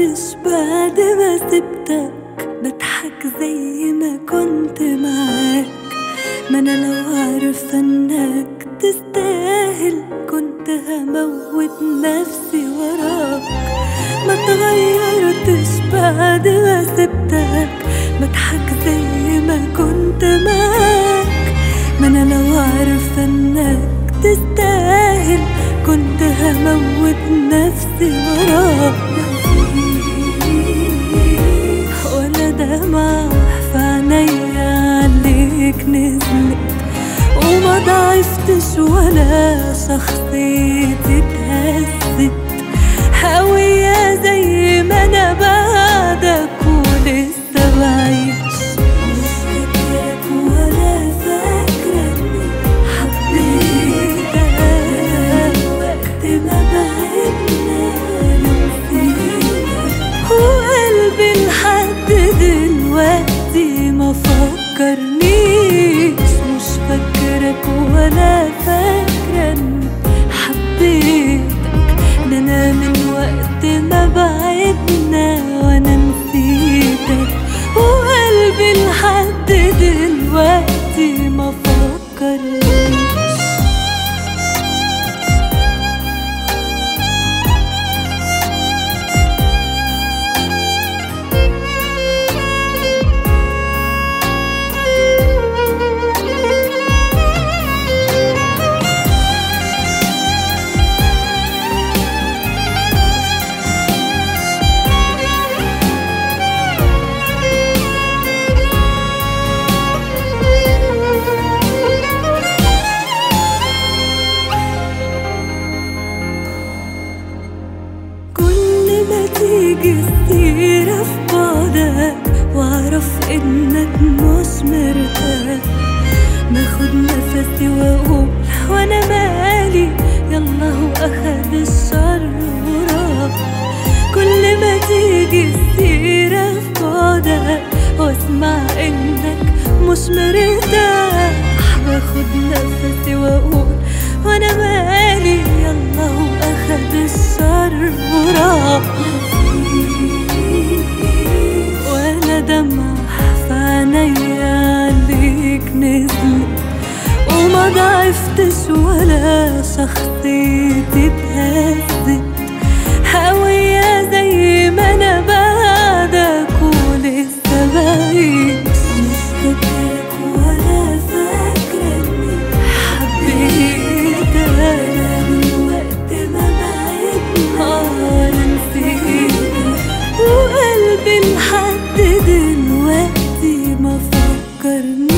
اتغيرتش بعد ما سبتك بضحك زي ما كنت معاك ما انا لو عارفة انك تستاهل كنت هموت نفسي وراك ما اتغيرتش بعد ما سبتك بضحك زي ما كنت معاك ما انا لو عارفة انك تستاهل كنت هموت نفسي وراك ولا دمع في عينيا عليك نزلت وما ضعفتش ولا شخصيتي اتهزت هوية زي ما انا بعدك ولسه بعيش مش فاكرك ولا فاكرة اني حبيتك وقت ما بعدنا نسيتك وقلبي لحد دلوقتي ما فكرنيش مش فاكرك ولا فاكرة اني حبيتك ده انا من وقت ما بعدنا وانا نسيتك وقلبي لحد دلوقتي ما فكرنيش كل ما تيجي السيرة في بعدك واعرف انك مش مرتاح باخد نفسي واقول وانا مالي يلا هو اخد الشر وراح كل ما تيجي السيرة في بعدك واسمع انك مش مرتاح باخد نفسي واقول وانا مالي يلا هو اخد الشر وراح ولا دمع في عينيا عليك نزلت وما ضعفتش ولا شخصيتي اتهزت هوية زي ما انا بعدك ولسه بعيش مش فاكرك ولا فاكرة اني حبيتك انا من وقت ما بعدنا وانا نسيتك وقلبي لحد دلوقتي ما فكرني